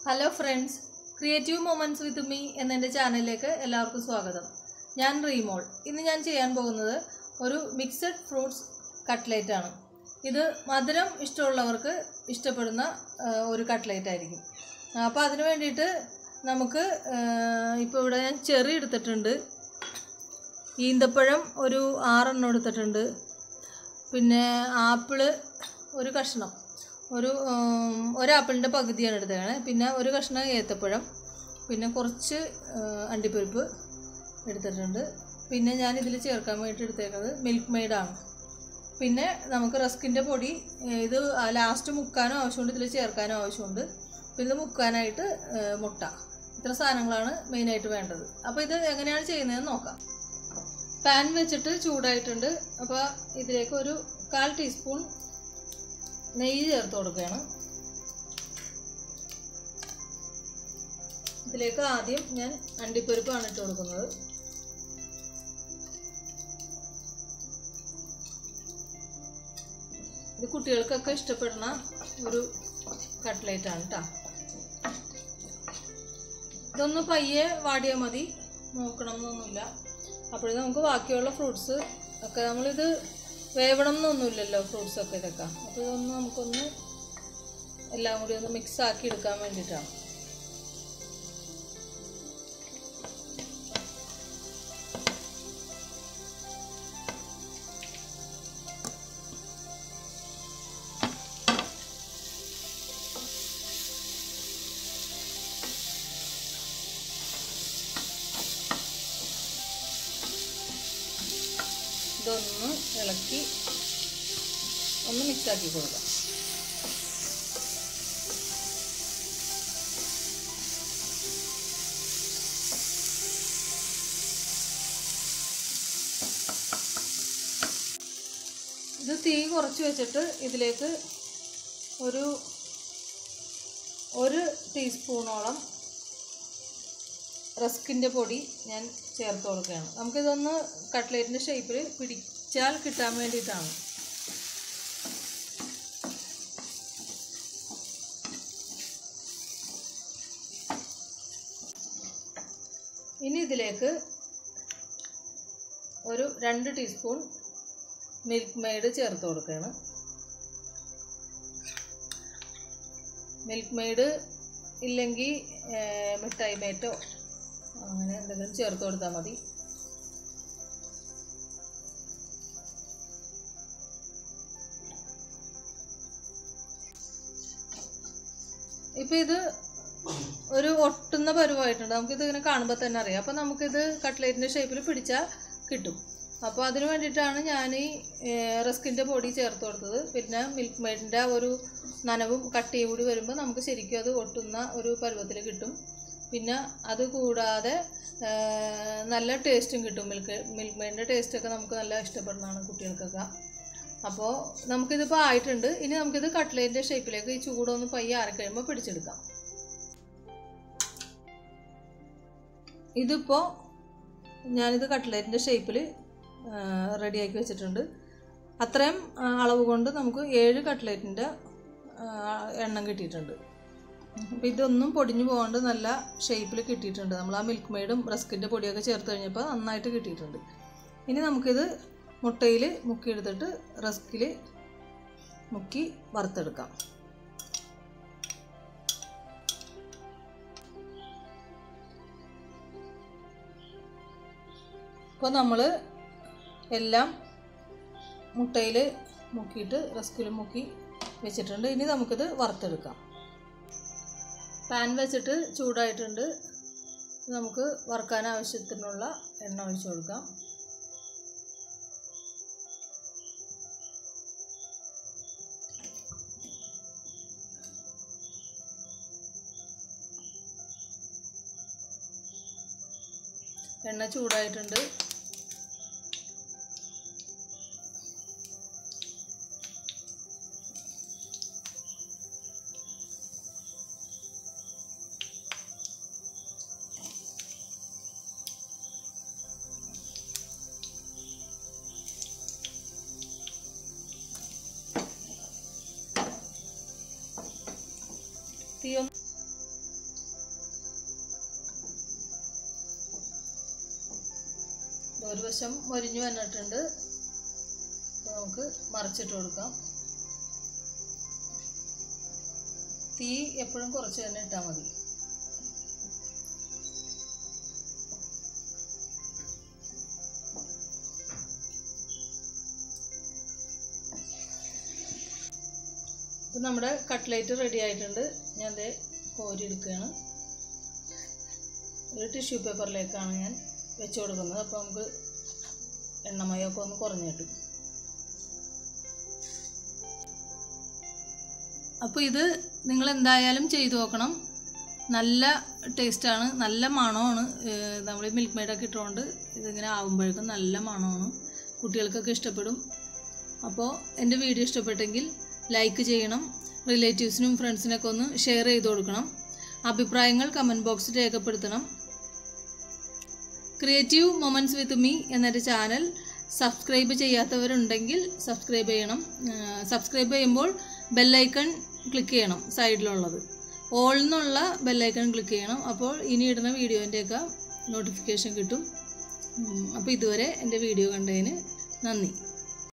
hello friends creative moments with me എന്നെൻ്റെ ചാനലിലേക്ക് എല്ലാവർക്കും സ്വാഗതം ഞാൻ റീമോൾ ഇന്ന് ഞാൻ ചെയ്യാൻ പോകുന്നത് ഒരു മിക്സഡ് ഫ്രൂട്ട്സ് കട്ട്ലേറ്റ് ആണ് ഇത് മധുരം ഇഷ്ടമുള്ളവർക്ക് ഇഷ്ടപ്പെടുന്ന ആ, ഒരു കട്ട്ലേറ്റ് ആയിരിക്കും അപ്പോൾ അതിന് വേണ്ടിയിട്ട് നമുക്ക് ഇപ്പോൾ ഇവിടെ ഞാൻ ചെറി എടുത്തിട്ടുണ്ട് ഈന്തപ്പഴം ഒരു ആറെണ്ണം എടുത്തിട്ടുണ്ട് പിന്നെ ആപ്പിള് ഒരു കഷ്ണം ഒരു ഉം, ഒരാപ്പിളിൻ്റെ പകുതിയാണ് എടുത്തതാണ് പിന്നെ ഒരു കഷ്ണം ഏത്തപ്പഴം പിന്നെ കുറച്ച് ആ, അണ്ടിപ്പരിപ്പ് എടുത്തിട്ടുണ്ട് പിന്നെ ഞാൻ ഇതിൽ ചേർക്കാൻ വേണ്ടി എടുത്തേക്കുന്നത് മിൽക്ക് മെയ്ഡാണ് പിന്നെ നമുക്ക് റസ്കിൻ്റെ പൊടി ഏ, ഇത് ലാസ്റ്റ് മുക്കാനും ആവശ്യമുണ്ട് ഇതിൽ ചേർക്കാനും ആവശ്യമുണ്ട് പിന്നെ ഇത് മുക്കാനായിട്ട് ഏ, മുട്ട ഇത്ര സാധനങ്ങളാണ് മെയിനായിട്ട് വേണ്ടത് അപ്പോൾ ഇത് എങ്ങനെയാണ് ചെയ്യുന്നതെന്ന് നോക്കാം പാൻ വെച്ചിട്ട് ചൂടായിട്ടുണ്ട് അപ്പോൾ ഇതിലേക്ക് ഒരു കാൽ ടീസ്പൂൺ നെയ്യ് ചേർത്ത് കൊടുക്കുകയാണ് ഇതിലേക്ക് ആദ്യം ഞാൻ അണ്ടിപ്പരിപ്പാണ് ഇട്ട് കൊടുക്കുന്നത് ഇത് കുട്ടികൾക്കൊക്കെ ഇഷ്ടപ്പെടുന്ന ഒരു കട്ട്ലേറ്റ് ആണ് കേട്ടോ ഇതൊന്ന് പയ്യെ വാടിയാൽ മതി നോക്കണം എന്നൊന്നുമില്ല അപ്പോഴേ നമുക്ക് ബാക്കിയുള്ള ഫ്രൂട്ട്സ് ഒക്കെ നമ്മളിത് വേവണം എന്നൊന്നുമില്ലല്ലോ ഫ്രൂട്ട്സ് ഒക്കെ ഇതൊക്കെ അപ്പോൾ ഇതൊന്ന് നമുക്കൊന്ന് എല്ലാം കൂടി ഒന്ന് മിക്സ് ആക്കി എടുക്കാൻ വേണ്ടിയിട്ടാണ് ഇതൊന്ന് ഇളക്കി ഒന്ന് മിക്സ് ആക്കി കൊടുക്കാം ഇത് തീ കുറച്ച് വെച്ചിട്ട് ഇതിലേക്ക് ഒരു ഒരു ടീസ്പൂണോളം റസ്കിൻ്റെ പൊടി ഞാൻ ചേർത്ത് കൊടുക്കുകയാണ് നമുക്കിതൊന്ന് കട്ട്ലേറ്റിൻ്റെ ഷേപ്പിൽ പിടിച്ചാൽ കിട്ടാൻ വേണ്ടിയിട്ടാണ് ഇനി ഇതിലേക്ക് ഒരു രണ്ട് ടീസ്പൂൺ മിൽക്ക് മെയ്ഡ് ചേർത്ത് കൊടുക്കുകയാണ് മിൽക്ക് മെയ്ഡ് ഇല്ലെങ്കിൽ മിഠായി മേറ്റോ അങ്ങനെ എന്തെങ്കിലും ചേർത്ത് കൊടുത്താൽ മതി ഇപ്പം ഇത് ഒരു ഒട്ടുന്ന പരുവായിട്ടുണ്ട് നമുക്കിത് ഇങ്ങനെ കാണുമ്പോൾ തന്നെ അറിയാം അപ്പോൾ നമുക്കിത് കട്ട്ലേറ്റിൻ്റെ ഷേപ്പിൽ പിടിച്ചാൽ കിട്ടും അപ്പോൾ അതിന് വേണ്ടിയിട്ടാണ് ഞാൻ ഈ റസ്കിൻ്റെ പൊടി ചേർത്ത് കൊടുത്തത് പിന്നെ മിൽക്ക് മെയ്ഡിൻ്റെ ഒരു നനവും കട്ടിയും കൂടി വരുമ്പോൾ നമുക്ക് ശരിക്കും അത് ഒട്ടുന്ന ഒരു പരുവത്തിൽ കിട്ടും പിന്നെ അത് കൂടാതെ ആ, നല്ല ടേസ്റ്റും കിട്ടും മിൽക്ക് മിൽക്ക് മെയ്ഡിൻ്റെ ടേസ്റ്റൊക്കെ നമുക്ക് നല്ല ഇഷ്ടപ്പെടുന്നതാണ് കുട്ടികൾക്കൊക്കെ അപ്പോൾ നമുക്കിതിപ്പോൾ ആയിട്ടുണ്ട് ഇനി നമുക്കിത് കട്ട്ലേറ്റിൻ്റെ ഷേപ്പിലേക്ക് ഈ ചൂടൊന്ന് പയ്യെ ആറിക്കഴിയുമ്പോൾ പിടിച്ചെടുക്കാം ഇതിപ്പോൾ ഞാനിത് കട്ട്ലേറ്റിൻ്റെ ഷേപ്പിൽ റെഡിയാക്കി വെച്ചിട്ടുണ്ട് അത്രയും ആ, അളവ് കൊണ്ട് നമുക്ക് ഏഴ് കട്ട്ലേറ്റിൻ്റെ എണ്ണം കിട്ടിയിട്ടുണ്ട് അപ്പോൾ ഇതൊന്നും പൊടിഞ്ഞു പോകാണ്ട് നല്ല ഷേപ്പിൽ കിട്ടിയിട്ടുണ്ട് നമ്മൾ ആ മിൽക്ക് മെയ്ഡും റസ്കിൻ്റെ പൊടിയൊക്കെ ചേർത്ത് കഴിഞ്ഞപ്പോൾ നന്നായിട്ട് കിട്ടിയിട്ടുണ്ട് ഇനി നമുക്കിത് മുട്ടയിൽ മുക്കിയെടുത്തിട്ട് റസ്കിൽ മുക്കി വറുത്തെടുക്കാം ഇപ്പോൾ നമ്മൾ എല്ലാം മുട്ടയിൽ മുക്കിയിട്ട് റസ്കിൽ മുക്കി വെച്ചിട്ടുണ്ട് ഇനി നമുക്കിത് വറുത്തെടുക്കാം പാൻ വെച്ചിട്ട് ചൂടായിട്ടുണ്ട് നമുക്ക് വറുക്കാൻ ആവശ്യത്തിനുള്ള എണ്ണ ഒഴിച്ചു കൊടുക്കാം എണ്ണ ചൂടായിട്ടുണ്ട് തീ ഒന്ന് വശം മൊരിഞ്ഞു വന്നിട്ടുണ്ട് അപ്പോൾ നമുക്ക് മറിച്ചിട്ട് കൊടുക്കാം തീ എപ്പോഴും കുറച്ച് തന്നെ ഇട്ടാൽ മതി ഇപ്പം നമ്മുടെ കട്ട്ലേറ്റ് റെഡി ആയിട്ടുണ്ട് ഞാൻ ദേ കോരി എടുക്കുകയാണ് ഒരു ടിഷ്യൂ പേപ്പറിലേക്കാണ് ഞാൻ വെച്ച് കൊടുക്കുന്നത് അപ്പോൾ നമുക്ക് എണ്ണമയമൊക്കെ ഒന്ന് കുറഞ്ഞു കിട്ടും അപ്പോൾ ഇത് നിങ്ങൾ എന്തായാലും ചെയ്തു നോക്കണം നല്ല ടേസ്റ്റാണ് നല്ല മണമാണ് നമ്മൾ മിൽക്ക് മെയ്ഡൊക്കെ ഇട്ടുകൊണ്ട് ഇതിങ്ങനെ ആകുമ്പോഴേക്കും നല്ല മണമാണ് കുട്ടികൾക്കൊക്കെ ഇഷ്ടപ്പെടും അപ്പോൾ എൻ്റെ വീഡിയോ ഇഷ്ടപ്പെട്ടെങ്കിൽ ലൈക്ക് ചെയ്യണം റിലേറ്റീവ്സിനും ഫ്രണ്ട്സിനൊക്കെ ഒന്ന് ഷെയർ ചെയ്ത് കൊടുക്കണം അഭിപ്രായങ്ങൾ കമൻറ്റ് ബോക്സിൽ രേഖപ്പെടുത്തണം ക്രിയേറ്റീവ് മൊമെൻറ്റ്സ് വിത്ത് മീ എന്നൊരു ചാനൽ സബ്സ്ക്രൈബ് ചെയ്യാത്തവരുണ്ടെങ്കിൽ സബ്സ്ക്രൈബ് ചെയ്യണം സബ്സ്ക്രൈബ് ചെയ്യുമ്പോൾ ബെല്ലൈക്കൺ ക്ലിക്ക് ചെയ്യണം സൈഡിലുള്ളത് ഓൾ എന്നുള്ള ബെല്ലൈക്കൺ ക്ലിക്ക് ചെയ്യണം അപ്പോൾ ഇനി ഇടുന്ന വീഡിയോൻ്റെയൊക്കെ നോട്ടിഫിക്കേഷൻ കിട്ടും അപ്പോൾ ഇതുവരെ എൻ്റെ വീഡിയോ കണ്ടതിന് നന്ദി